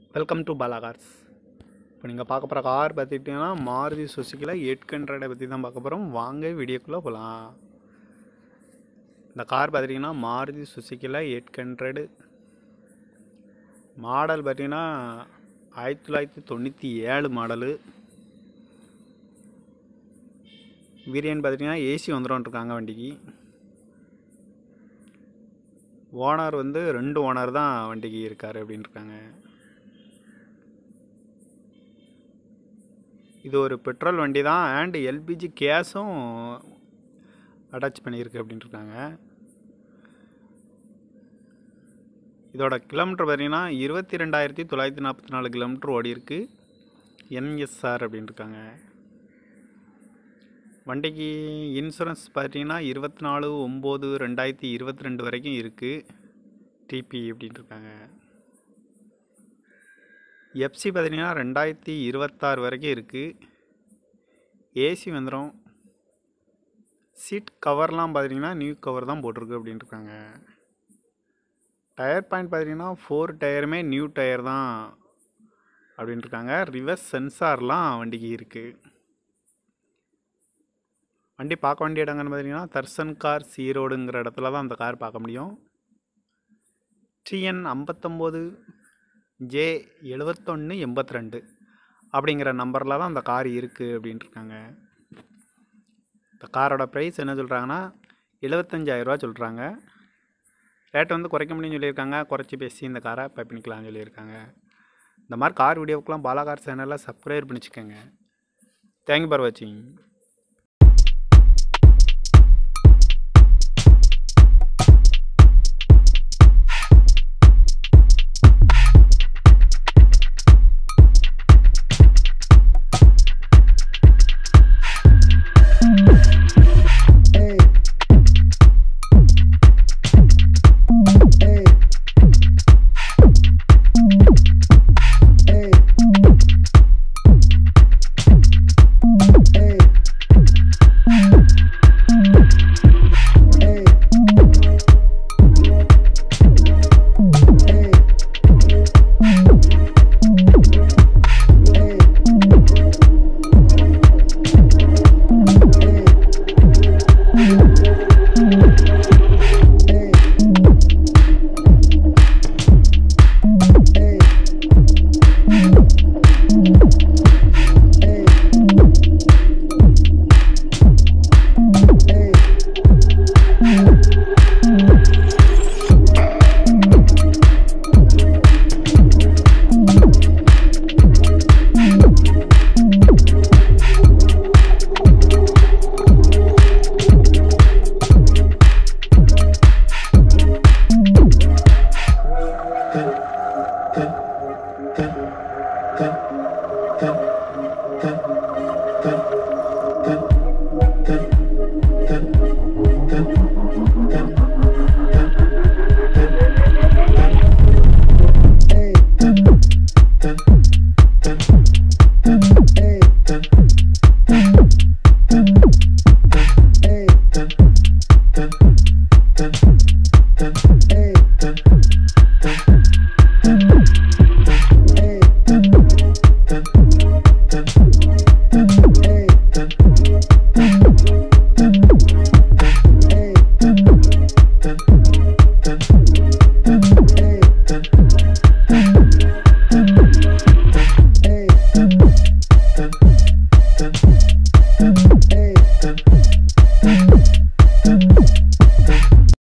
Welcome to Bala cars இப்போ நீங்கள் பார்க்க போகிற கார் பார்த்துக்கிட்டிங்கன்னா மாருதி சுசுக்கியில் எயிட் ஹண்ட்ரடை பற்றி தான் பார்க்க போகிறோம் வாங்க வீடியோக்குள்ளே போகலாம் இந்த கார் பார்த்துட்டிங்கன்னா மாருதி சுசுக்கியில் எயிட் ஹண்ட்ரடு மாடல் பார்த்தீங்கன்னா ஆயிரத்தி தொள்ளாயிரத்தி தொண்ணூற்றி ஏழு மாடலு வேரியன்ட் பார்த்துட்டிங்கன்னா ஏசி வந்துடும் இருக்காங்க வண்டிக்கு ஓனர் வந்து ரெண்டு ஓனர் தான் வண்டிக்கு இருக்கார் அப்படின்னு இருக்காங்க இது ஒரு பெட்ரோல் வண்டி தான் அண்ட் எல்பிஜி கேஸும் அட்டாச் பண்ணியிருக்கு அப்படின்ட்டு இருக்காங்க இதோட கிலோமீட்டர் பார்த்தீங்கன்னா இருபத்தி ரெண்டாயிரத்தி தொள்ளாயிரத்தி நாற்பத்தி நாலு கிலோமீட்டர் ஓடி இருக்கு என்எஸ்ஆர் அப்படின்னு இருக்காங்க வண்டிக்கு இன்சூரன்ஸ் பார்த்தீங்கன்னா இருபத்தி நாலு ஒம்பது ரெண்டாயிரத்தி இருபத்தி ரெண்டு வரைக்கும் இருக்குது டிபி அப்படின்ட்டு இருக்காங்க எஃப்சி பார்த்தீங்கன்னா ரெண்டாயிரத்தி இருபத்தாறு வரைக்கும் இருக்குது ஏசி வந்துடும் சீட் கவர்லாம் பார்த்தீங்கன்னா நியூ கவர் தான் போட்டிருக்கு அப்படின்ட்டு இருக்காங்க டயர் பாயிண்ட் பார்த்தீங்கன்னா ஃபோர் டயருமே நியூ டயர் தான் அப்படின்ட்டு இருக்காங்க ரிவர்ஸ் சென்சார்லாம் வண்டிக்கு இருக்குது வண்டி பார்க்க வேண்டிய இடங்கன்னு பார்த்தீங்கன்னா தர்சன் கார் சீரோடுங்கிற இடத்துல தான் அந்த கார் பார்க்க முடியும் டிஎன் ஐம்பத்தொம்போது ஜே எழுவத்தொன்று எண்பத்தி ரெண்டு அப்படிங்கிற நம்பரில் தான் அந்த கார் இருக்குது அப்படின்ட்டு இருக்காங்க இந்த காரோட ப்ரைஸ் என்ன சொல்கிறாங்கன்னா எழுபத்தஞ்சாயிரரூவா சொல்கிறாங்க ரேட் வந்து குறைக்க முடியும்னு சொல்லியிருக்காங்க குறைச்சி பேசி இந்த காரை பை பண்ணிக்கலாம்னு சொல்லியிருக்காங்க இந்த மாதிரி கார் வீடியோக்கெலாம் பாலா கார் சேனலில் சப்ஸ்கிரைப் பண்ணிச்சுக்கோங்க தேங்க்யூ ஃபார் வாட்சிங் Hey.